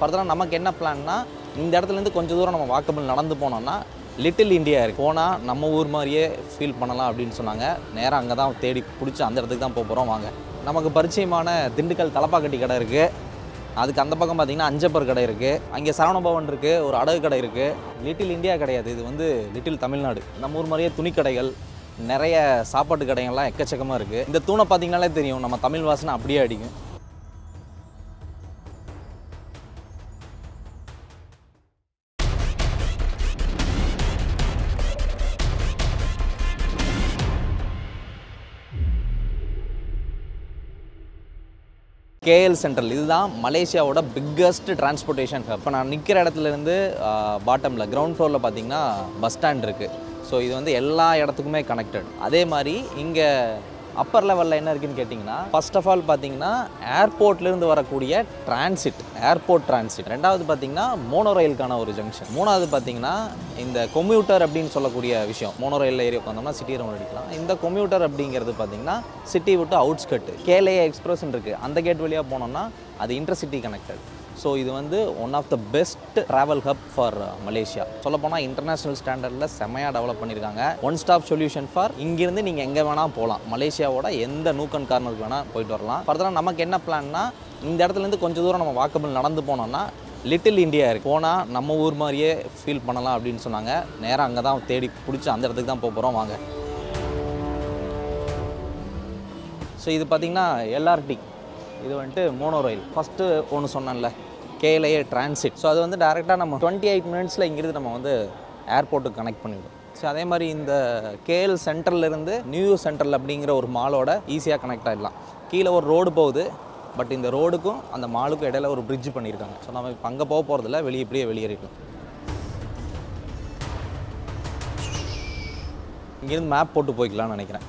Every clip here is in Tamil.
ஃபர்தராக நமக்கு என்ன பிளான்னா இந்த இடத்துலேருந்து கொஞ்சம் தூரம் நம்ம வாக்கபிள் நடந்து போனோம்னா லிட்டில் இந்தியா இருக்கு போனால் நம்ம ஊர் மாதிரியே ஃபீல் பண்ணலாம் அப்படின்னு சொன்னாங்க நேராக அங்கே தான் தேடி பிடிச்சி அந்த இடத்துக்கு தான் போக போகிறோம் வாங்க நமக்கு பரிச்சயமான திண்டுக்கல் தலப்பாக்கட்டி கடை இருக்குது அதுக்கு அந்த பக்கம் பார்த்தீங்கன்னா அஞ்சப்பர் கடை இருக்குது அங்கே சரவணபவன் இருக்குது ஒரு அடகு கடை இருக்குது லிட்டில் இந்தியா கிடையாது இது வந்து லிட்டில் தமிழ்நாடு நம்ம ஊர் மாதிரியே துணி கடைகள் நிறைய சாப்பாட்டு கடைகள்லாம் எக்கச்சக்கமாக இருக்குது இந்த தூணை பார்த்தீங்கனாலே தெரியும் நம்ம தமிழ் வாசனை அப்படியே அடிக்கும் கேஎல் சென்ட்ரல் இதுதான் மலேசியாவோட பிக்கஸ்ட் டிரான்ஸ்போர்ட்டேஷன் ஹப் இப்போ நான் நிற்கிற இடத்துல இருந்து பாட்டமில் கிரவுண்ட் ஃப்ளோரில் பார்த்தீங்கன்னா பஸ் ஸ்டாண்ட் இருக்குது ஸோ இது வந்து எல்லா இடத்துக்குமே கனெக்டட் அதே மாதிரி இங்கே அப்பர் லெவலில் என்ன இருக்குன்னு கேட்டிங்கன்னா ஃபர்ஸ்ட் ஆஃப் ஆல் பார்த்தீங்கன்னா ஏர்போர்ட்லேருந்து வரக்கூடிய டிரான்சிட் ஏர்போர்ட் டிரான்சிட் ரெண்டாவது பார்த்தீங்கன்னா மோனோ ரயிலுக்கான ஒரு ஜங்ஷன் மூணாவது பார்த்தீங்கன்னா இந்த கொம்யூட்டர் அப்படின்னு சொல்லக்கூடிய விஷயம் மோனோ ரயிலில் ஏறி உட்காந்தோம்னா சிட்டி ரவுண்ட் அடிக்கலாம் இந்த கொம்யூட்டர் அப்படிங்கிறது பார்த்தீங்கன்னா சிட்டி விட்டு அவுட்ஸ்கட் கேலே எக்ஸ்பிரஸ் இருக்குது அந்த கேட் வழியாக போனோம்னா அது இன்டர்சிட்டி கனெக்டட் ஸோ இது வந்து one of the best travel hub for Malaysia சொல்லப்போனால் இன்டர்நேஷ்னல் ஸ்டாண்டர்டில் செம்மையாக டெவலப் பண்ணியிருக்காங்க ஒன் ஸ்டாப் சொல்யூஷன் ஃபார் இங்கிருந்து நீங்கள் எங்கே வேணால் போகலாம் மலேசியாவோட எந்த நூக்கன் கார்னருக்கு வேணால் போயிட்டு வரலாம் ஃபர்தராக நமக்கு என்ன பிளான்னா இந்த இடத்துலேருந்து கொஞ்சம் தூரம் நம்ம வாக்கபிள் நடந்து போனோம்னா லிட்டில் இந்தியா இருக்கு போனால் நம்ம ஊர் மாதிரியே ஃபீல் பண்ணலாம் அப்படின்னு சொன்னாங்க நேராக அங்கே தான் தேடி பிடிச்சி அந்த இடத்துக்கு தான் போக போகிறோம் வாங்க ஸோ இது பார்த்தீங்கன்னா எல்ஆர்டி இது வந்துட்டு மோனோ ரயில் ஃபஸ்ட்டு ஒன்று சொன்னேன்ல கேஎல்ஏ டிரான்சிட் ஸோ அது வந்து டேரெக்டாக நம்ம டுவெண்ட்டி எயிட் மினிட்ஸில் இங்கிருந்து நம்ம வந்து ஏர்போர்ட்டுக்கு கனெக்ட் பண்ணிவிடும் ஸோ அதே மாதிரி இந்த கேஎல் சென்டர்லேருந்து நியூ சென்ட்ரல் அப்படிங்கிற ஒரு மாலோட ஈஸியாக கனெக்ட் ஆகிடலாம் கீழே ஒரு ரோடு போகுது பட் இந்த ரோடுக்கும் அந்த மாலுக்கும் இடையில ஒரு பிரிட்ஜ் பண்ணியிருக்காங்க ஸோ நம்ம இப்போ அங்கே போக போகிறதில்ல வெளியே இப்படியே வெளியேறிடலாம் இங்கேருந்து மேப் போட்டு போய்க்கலாம்னு நினைக்கிறேன்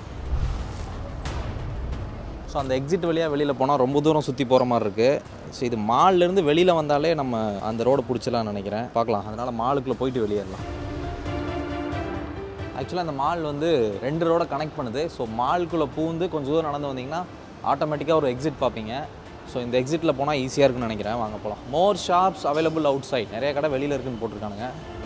ஸோ அந்த எக்ஸிட் வழியாக வெளியில் போனால் ரொம்ப தூரம் சுற்றி போகிற மாதிரி இருக்குது ஸோ இது மால்லேருந்து வெளியில் வந்தாலே நம்ம அந்த ரோடை பிடிச்சலாம்னு நினைக்கிறேன் பார்க்கலாம் அதனால் மாலுக்குள்ளே போயிட்டு வெளியேறலாம் ஆக்சுவலாக அந்த மால் வந்து ரெண்டு ரோட கனெக்ட் பண்ணுது ஸோ மால்குள்ளே பூந்து கொஞ்சம் தூரம் நடந்து வந்தீங்கன்னா ஆட்டோமேட்டிக்காக ஒரு எக்ஸிட் பார்ப்பீங்க ஸோ இந்த எக்ஸிட்டில் போனால் ஈஸியாக இருக்குன்னு நினைக்கிறேன் வாங்க போகலாம் more shops available outside நிறைய கடை வெளியில் இருக்குன்னு போட்டிருக்கானுங்க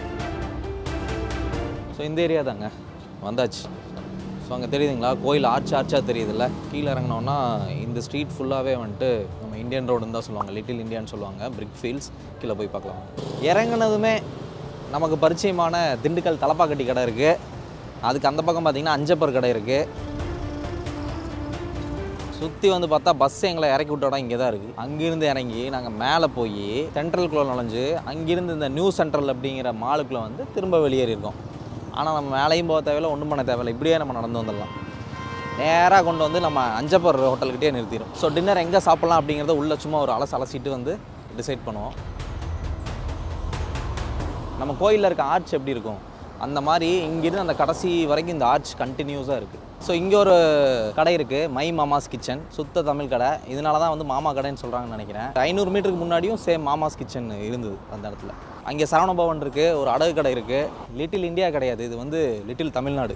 ஸோ இந்த ஏரியா தாங்க வந்தாச்சு ஸோ அங்கே தெரியுதுங்களா கோயில் ஆர்ச் ஆர்ச்சாக தெரியுதுல்ல கீழே இறங்கினோன்னா இந்த ஸ்ட்ரீட் ஃபுல்லாகவே வந்துட்டு நம்ம இந்தியன் ரோடுன்னு தான் சொல்லுவாங்க லிட்டில் இந்தியான்னு சொல்லுவாங்க பிரிக் ஃபீல்ட்ஸ் கீழே போய் பார்க்கலாம் இறங்குனதுமே நமக்கு பரிச்சயமான திண்டுக்கல் தலப்பாக்கட்டி கடை இருக்குது அதுக்கு அந்த பக்கம் பார்த்தீங்கன்னா அஞ்சப்பர் கடை இருக்குது சுற்றி வந்து பார்த்தா பஸ் எங்களை இறக்கி விட்ட இடம் இங்கே தான் இருக்குது அங்கேருந்து இறங்கி நாங்கள் மேலே போய் சென்ட்ரலுக்குள்ளே நுழைஞ்சு அங்கேருந்து இந்த நியூ சென்ட்ரல் அப்படிங்கிற மாலுக்குள்ளே வந்து திரும்ப வெளியேறியிருக்கோம் ஆனால் நம்ம மேலேயும் போக தேவையில்ல ஒன்றும் பண்ண தேவையில்ல இப்படியே நம்ம நடந்து வந்துடலாம் நேராக கொண்டு வந்து நம்ம அஞ்சப்பர் ஹோட்டல்கிட்டே நிறுத்திடும் ஸோ டின்னர் எங்கே சாப்பிட்லாம் அப்படிங்கிறத உள்ளே சும்மா ஒரு அலசு அலசிட்டு வந்து டிசைட் பண்ணுவோம் நம்ம கோயிலில் இருக்க ஆர்ச் எப்படி இருக்கும் அந்த மாதிரி இங்கிருந்து அந்த கடைசி வரைக்கும் இந்த ஆர்ச் கண்டினியூஸாக இருக்குது ஸோ இங்கே ஒரு கடை இருக்குது மை மாமாஸ் கிச்சன் சுத்த தமிழ் கடை இதனால தான் வந்து மாமா கடைன்னு சொல்கிறாங்கன்னு நினைக்கிறேன் ஐநூறு மீட்டருக்கு முன்னாடியும் சேம் மாமாஸ் கிச்சன் இருந்தது அந்த இடத்துல அங்கே சரவணபவன் இருக்குது ஒரு அடகு கடை இருக்குது லிட்டில் இந்தியா கிடையாது இது வந்து லிட்டில் தமிழ்நாடு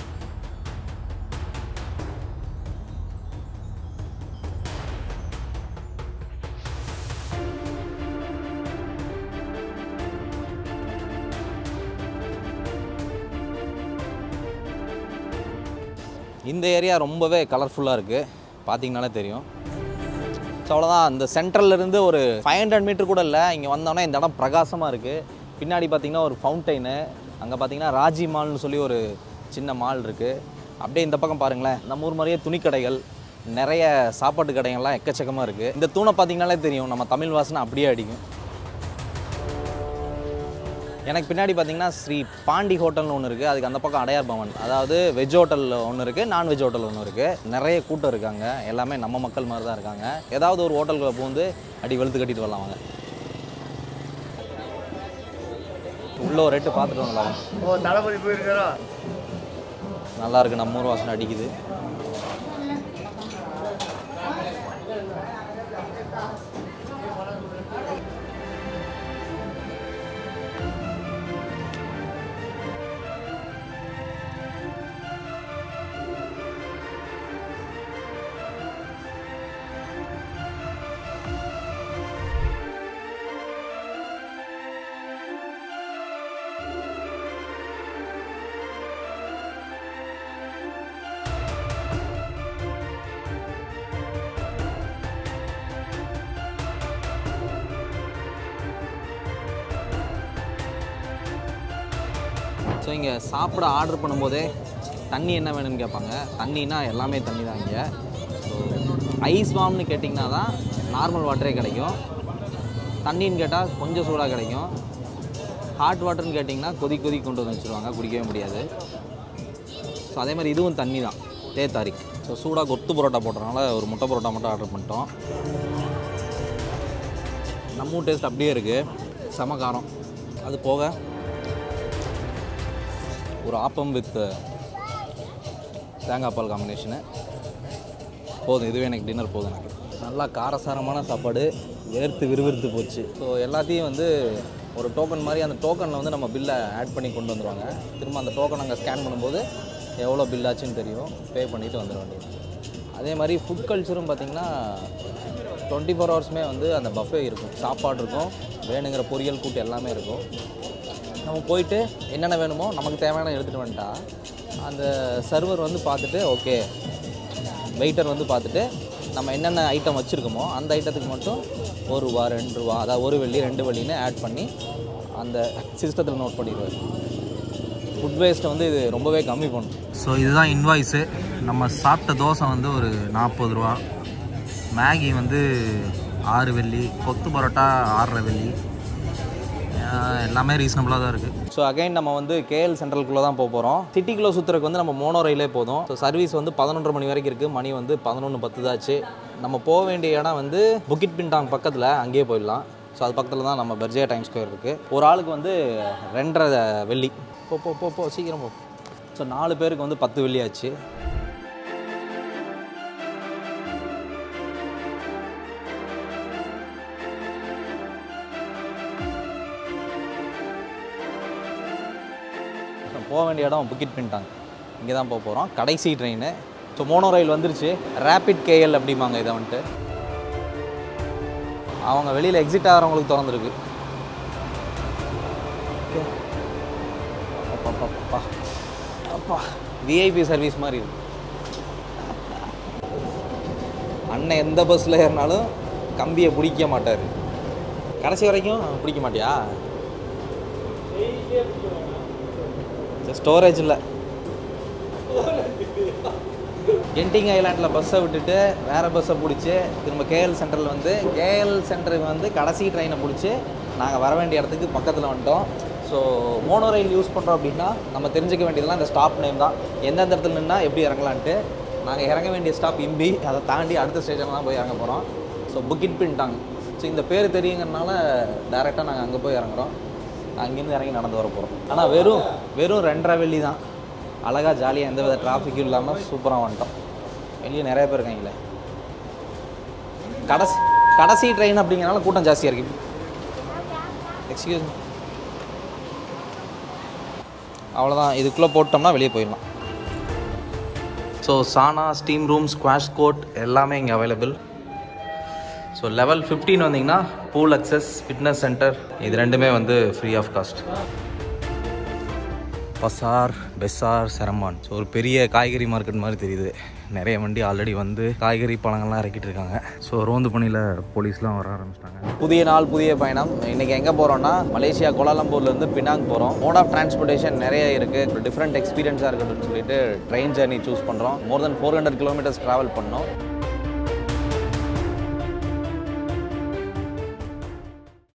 இந்த ஏரியா ரொம்பவே கலர்ஃபுல்லாக இருக்குது பார்த்தீங்கனாலே தெரியும் ஸோ அவ்வளோதான் அந்த சென்ட்ரல்லேருந்து ஒரு ஃபைவ் ஹண்ட்ரட் மீட்டர் கூட இல்லை இங்கே வந்தோடனே இந்த இடம் பிரகாசமாக இருக்குது பின்னாடி பார்த்தீங்கன்னா ஒரு ஃபவுண்டைனு அங்கே பார்த்தீங்கன்னா ராஜி மால்னு சொல்லி ஒரு சின்ன மால் இருக்குது அப்படியே இந்த பக்கம் பாருங்களேன் நம்ம ஊர் மாதிரியே துணிக்கடைகள் நிறைய சாப்பாட்டு கடைகள்லாம் எக்கச்சக்கமாக இருக்குது இந்த தூணை பார்த்தீங்கனாலே தெரியும் நம்ம தமிழ் வாசனை அப்படியே அடிக்கும் எனக்கு பின்னாடி பார்த்தீங்கன்னா ஸ்ரீ பாண்டி ஹோட்டல்னு ஒன்று இருக்குது அதுக்கு அந்த பக்கம் அடையார் பவன் அதாவது வெஜ் ஹோட்டல் ஒன்று இருக்குது நான்வெஜ் ஹோட்டல் ஒன்று இருக்குது நிறைய கூட்டம் இருக்காங்க எல்லாமே நம்ம மக்கள் மாதிரி தான் இருக்காங்க ஏதாவது ஒரு ஹோட்டலுக்குள்ள பூந்து அடி வெளுத்து கட்டிட்டு வரலாம் வாங்க உள்ள ஒரு ரேட்டு பார்த்துட்டு வரலாம் ஓ தளபதி போயிருக்காரோ நல்லா இருக்கு நம்ம ஊர் வாசனை அடிக்குது ஸோ இங்கே சாப்பிட ஆர்டர் பண்ணும்போதே தண்ணி என்ன வேணும்னு கேட்பாங்க தண்ணினா எல்லாமே தண்ணி தான் இங்கே ஸோ ஐஸ் வாம்னு கேட்டிங்கன்னா தான் நார்மல் வாட்டரே கிடைக்கும் தண்ணின்னு கேட்டால் கொஞ்சம் சூடாக கிடைக்கும் ஹாட் வாட்டர்னு கேட்டிங்கன்னா கொதி கொதி கொண்டு வந்து வச்சுருவாங்க குடிக்கவே முடியாது ஸோ அதே மாதிரி இதுவும் தண்ணி தான் தே தாரிக் ஸோ சூடாக கொத்து பரோட்டா போடுறதுனால ஒரு முட்டை பரோட்டா மட்டும் ஆர்டர் பண்ணிட்டோம் நம்ம டேஸ்ட் அப்படியே இருக்குது செம காரம் அது போக ஒரு ஆப்பம் வித் தேங்காய் பால் காம்பினேஷனு போதும் இதுவே எனக்கு டின்னர் போதும் எனக்கு நல்லா காரசாரமான சாப்பாடு வேர்த்து விறுவிறுத்து போச்சு ஸோ எல்லாத்தையும் வந்து ஒரு டோக்கன் மாதிரி அந்த டோக்கனில் வந்து நம்ம பில்லை ஆட் பண்ணி கொண்டு வந்துடுவாங்க திரும்ப அந்த டோக்கன் அங்கே ஸ்கேன் பண்ணும்போது எவ்வளோ பில் ஆச்சுன்னு தெரியும் பே பண்ணிவிட்டு வந்துட வேண்டியது அதே மாதிரி ஃபுட் கல்ச்சரும் பார்த்திங்கன்னா டுவெண்ட்டி ஃபோர் ஹவர்ஸுமே வந்து அந்த பஃபே இருக்கும் சாப்பாடு இருக்கும் வேணுங்கிற பொரியல் கூட்டு எல்லாமே இருக்கும் நம்ம போயிட்டு என்னென்ன வேணுமோ நமக்கு தேவையான எடுத்துகிட்டு வந்துட்டா அந்த சர்வர் வந்து பார்த்துட்டு ஓகே வெயிட்டர் வந்து பார்த்துட்டு நம்ம என்னென்ன ஐட்டம் வச்சுருக்கோமோ அந்த ஐட்டத்துக்கு மட்டும் ஒரு ரூபா ரெண்டு ரூபா அதாவது ஒரு வெள்ளி ரெண்டு வெள்ளின்னு ஆட் பண்ணி அந்த சிஸ்டத்தில் நோட் பண்ணிடுவார் ஃபுட் வேஸ்ட்டை வந்து இது ரொம்பவே கம்மி பண்ணும் ஸோ இதுதான் இன்வாய்ஸு நம்ம சாப்பிட்ட தோசை வந்து ஒரு நாற்பது ரூபா மேகி வந்து ஆறு வெள்ளி கொத்து பரோட்டா ஆறரை வெள்ளி ஆஹ் எல்லாமே ரீசனபிளாக தான் இருக்குது ஸோ அகைன் நம்ம வந்து கேஎல் சென்ட்ரலுக்குள்ளே தான் போக போகிறோம் சிட்டிக்குள்ளே சுற்றுறதுக்கு வந்து நம்ம மோனோ ரயிலே போதும் ஸோ சர்வீஸ் வந்து பதினொன்றரை மணி வரைக்கும் இருக்குது மணி வந்து பதினொன்று பத்து தாச்சு நம்ம போக வேண்டிய இடம் வந்து புக்கிட் பின்டாங் பக்கத்தில் அங்கேயே போயிடலாம் ஸோ அது பக்கத்தில் தான் நம்ம பெர்ஜியா டைம் ஸ்கொயர் இருக்குது ஒரு ஆளுக்கு வந்து ரெண்டரை வெள்ளி போ போ போ போ சீக்கிரம் போ ஸோ நாலு பேருக்கு வந்து பத்து வெள்ளி ஆச்சு நம்ம போக வேண்டிய இடம் புக்கிட் பண்ணிட்டாங்க இங்கே தான் போக போகிறோம் கடைசி ட்ரெயின் ஸோ மோனோ ரயில் வந்துருச்சு ரேபிட் கேஎல் அப்படிம்பாங்க இதை வந்துட்டு அவங்க வெளியில் எக்ஸிட் ஆகிறவங்களுக்கு திறந்துருக்கு Okay. அப்பா, அப்பா, அப்பா. அப்பா விஐபி சர்வீஸ் மாதிரி இருக்கு அண்ணன் எந்த பஸ்ஸில் ஏறினாலும் கம்பியை பிடிக்க மாட்டார் கடைசி வரைக்கும் பிடிக்க மாட்டியா ஸ்டோரேஜ் இல்லை கென்டிங் ஐலாண்டில் பஸ்ஸை விட்டுட்டு வேறு பஸ்ஸை பிடிச்சி திரும்ப கேஎல் சென்டரில் வந்து கேஎல் சென்டருக்கு வந்து கடைசி ட்ரெயினை பிடிச்சி நாங்கள் வர வேண்டிய இடத்துக்கு பக்கத்தில் வந்துட்டோம் ஸோ மோனோ ரயில் யூஸ் பண்ணுறோம் அப்படின்னா நம்ம தெரிஞ்சுக்க வேண்டியதெல்லாம் இந்த ஸ்டாப் நேம் தான் எந்தெந்த இடத்துல நின்னா எப்படி இறங்கலான்ட்டு நாங்கள் இறங்க வேண்டிய ஸ்டாப் இம்பி அதை தாண்டி அடுத்த ஸ்டேஷனில் தான் போய் இறங்க போகிறோம் ஸோ புக்கிட் பண்ணிட்டாங்க ஸோ இந்த பேர் தெரியுங்கிறனால டேரெக்டாக நாங்கள் அங்கே போய் இறங்குறோம் அங்கேருந்து இறங்கி நடந்து வர போகிறோம் ஆனால் வெறும் வெறும் ரெண்டரை வெள்ளி தான் அழகாக ஜாலியாக எந்த வித டிராஃபிக்கும் இல்லாமல் சூப்பராக வந்துட்டோம் வெளியே நிறைய பேர் இருக்காங்களே கடைசி கடைசி ட்ரெயின் அப்படிங்கிறனால கூட்டம் ஜாஸ்தியாக இருக்கு எக்ஸ்கியூஸ் அவ்வளோதான் இதுக்குள்ளே போட்டோம்னா வெளியே போயிடலாம் so sauna steam room squash court எல்லாமே இங்கே அவைலபிள் ஸோ லெவல் 15 வந்தீங்கன்னா பூல் அக்சஸ் ஃபிட்னஸ் சென்டர் இது ரெண்டுமே வந்து free of cost Pasar Besar Seremban so ஒரு பெரிய காய்கறி மார்க்கெட் மாதிரி தெரியுது நிறைய வண்டி ஆல்ரெடி வந்து காய்கறி பழங்கள்லாம் இறக்கிட்டு இருக்காங்க ஸோ ரோந்து பணியில் போலீஸ்லாம் வர ஆரம்பிச்சிட்டாங்க புதிய நாள் புதிய பயணம் இன்னைக்கு எங்கே போகிறோம்னா மலேசியா கோலாலம்பூர்லேருந்து பினாங் போகிறோம் மோட் ஆஃப் டிரான்ஸ்போர்ட்டேஷன் நிறைய இருக்குது ஒரு டிஃப்ரெண்ட் எக்ஸ்பீரியன்ஸாக இருக்கட்டும்னு சொல்லிட்டு ட்ரெயின் ஜர்னி சூஸ் பண்ணுறோம் more than four hundred kilometres travel பண்ணோம்